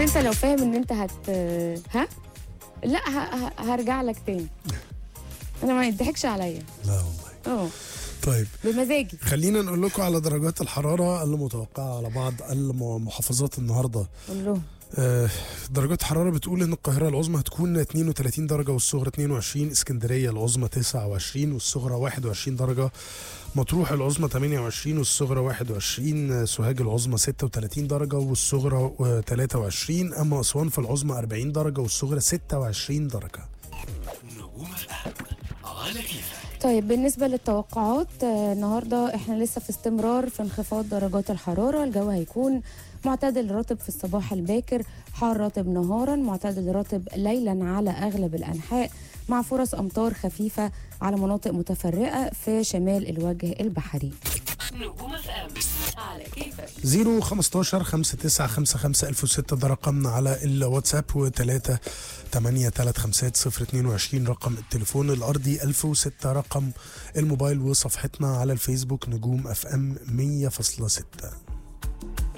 انت لو فاهم ان انت هت ها لا ه... ه... هرجع لك تاني انا ما يضحكش عليا لا والله اه طيب بمزاجي خلينا نقول لكم على درجات الحراره المتوقعه على بعض المحافظات النهارده قول لهم آه، درجات الحراره بتقول ان القاهره العظمى هتكون 32 درجه والصغرى 22 اسكندريه العظمى 29 والصغرى 21 درجه مطروح العظمى 28 والصغرى 21 سوهاج العظمى 36 درجه والصغرى آه، 23 اما اسوان في العظمى 40 درجه والصغرى 26 درجه نجوم اف ام على كيفك طيب بالنسبة للتوقعات آه، النهاردة احنا لسه في استمرار في انخفاض درجات الحرارة الجو هيكون معتدل رطب في الصباح الباكر حار رطب نهارا معتدل رطب ليلا على أغلب الأنحاء مع فرص أمطار خفيفة على مناطق متفرقة في شمال الوجه البحري نجوم اف ام على كيفك 0 15 59 55 1006 ده رقمنا على الواتساب و3 8 3 5 0 22 رقم التليفون الارضي 1006 رقم الموبايل وصفحتنا على الفيسبوك نجوم اف ام 100.6